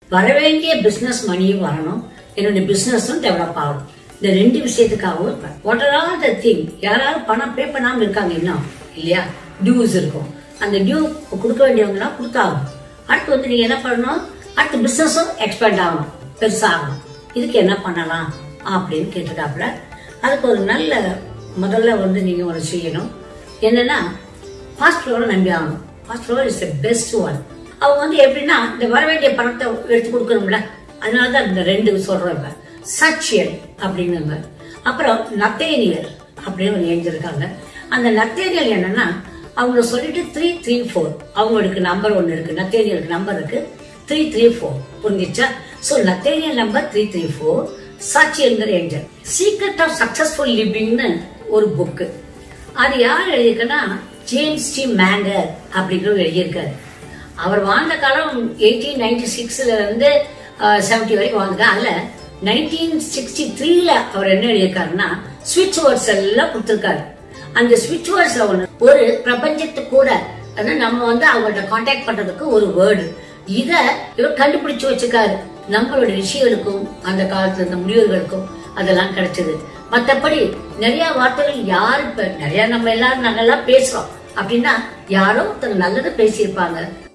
வரவேண்டிய பிசினஸ் மணியும் வரணும் என்னுடைய பிசினஸும் டெவலப் ஆகணும் இந்த ரெண்டு விஷயத்துக்காகவும் இருப்பேன் what are all the thing யாராவது பணம் பே பண்ணாம இருக்காங்க இன்னும் இல்லையா டியூஸ் இருக்கும் அந்த டியூ கொடுக்க வேண்டியவங்க கொடுத்தாகும் அடுத்து வந்து நீங்க என்ன பண்ணணும் அடுத்து பிசினஸும் எக்ஸ்பேண்ட் ஆகணும் பெருசாகணும் இதுக்கு என்ன பண்ணலாம் அப்படின்னு கேட்டுட்டாப்புல அதுக்கு ஒரு நல்ல முதல்ல வந்து நீங்க ஒன்று செய்யணும் என்னன்னா ஃபாஸ்ட் ஃப்ளோரை நம்பி ஆகணும் fast floor is the best one அவங்க வந்து எப்படின்னா இந்த வர வேண்டிய பணத்தை எடுத்து கொடுக்கணும்ல அதனால தான் இந்த ரெண்டு சொல்றோம் இப்ப சச்சியல் அப்படிங்கிறாங்க அப்புறம் நத்தேனியர் அப்படின்னு ஒரு எழுதியிருக்காங்க அந்த நத்தேனியல் என்னன்னா அவங்க சொல்லிட்டு த்ரீ த்ரீ ஃபோர் அவங்களுக்கு நம்பர் ஒன்று இருக்கு நத்தேனியலுக்கு நம்பர் இருக்கு த்ரீ த்ரீ ஃபோர் புரிஞ்சிச்சா so Nathaniel number three three four சாட்சியங்கிற ஏஞ்சல் சீக்ரெட் ஆஃப் சக்சஸ்ஃபுல் லிவிங்னு ஒரு புக்கு அது யார் எழுதியிருக்குன்னா ஜேம்ஸ் டி மேங்கர் அப்படிங்கிறவர் எழுதியிருக்காரு அவர் வாழ்ந்த காலம் எயிட்டீன் நைன்டி சிக்ஸ்ல இருந்து செவன்டி வரைக்கும் வாழ்ந்தாங்க அதுல நைன்டீன் சிக்ஸ்டி த்ரீல அவர் என்ன எழுதியிருக்காருன்னா ஸ்விட்ச் வேர்ட்ஸ் எல்லாம் கொடுத்திருக்காரு அந்த ஸ்விட்ச் வேர்ட்ஸ்ல ஒண்ணு ஒரு பிரபஞ்சத்து கூட அதாவது நம்ம வந்து அவங்கள்ட்ட காண்டாக்ட் பண்றதுக்கு ஒரு வேர்டு இத இவர் கண்டுபிடிச்சு வச்சிருக்காரு நம்மளோட ரிஷிகளுக்கும் அந்த காலத்துல இருந்த முனிவர்களுக்கும் அதெல்லாம் கிடைச்சது மத்தபடி நிறைய வார்த்தைகள் யாரு இப்ப நிறைய நம்ம எல்லாரும் நாங்கெல்லாம் பேசுறோம் அப்படின்னா யாரோ ஒருத்தங்க நல்லதை பேசியிருப்பாங்க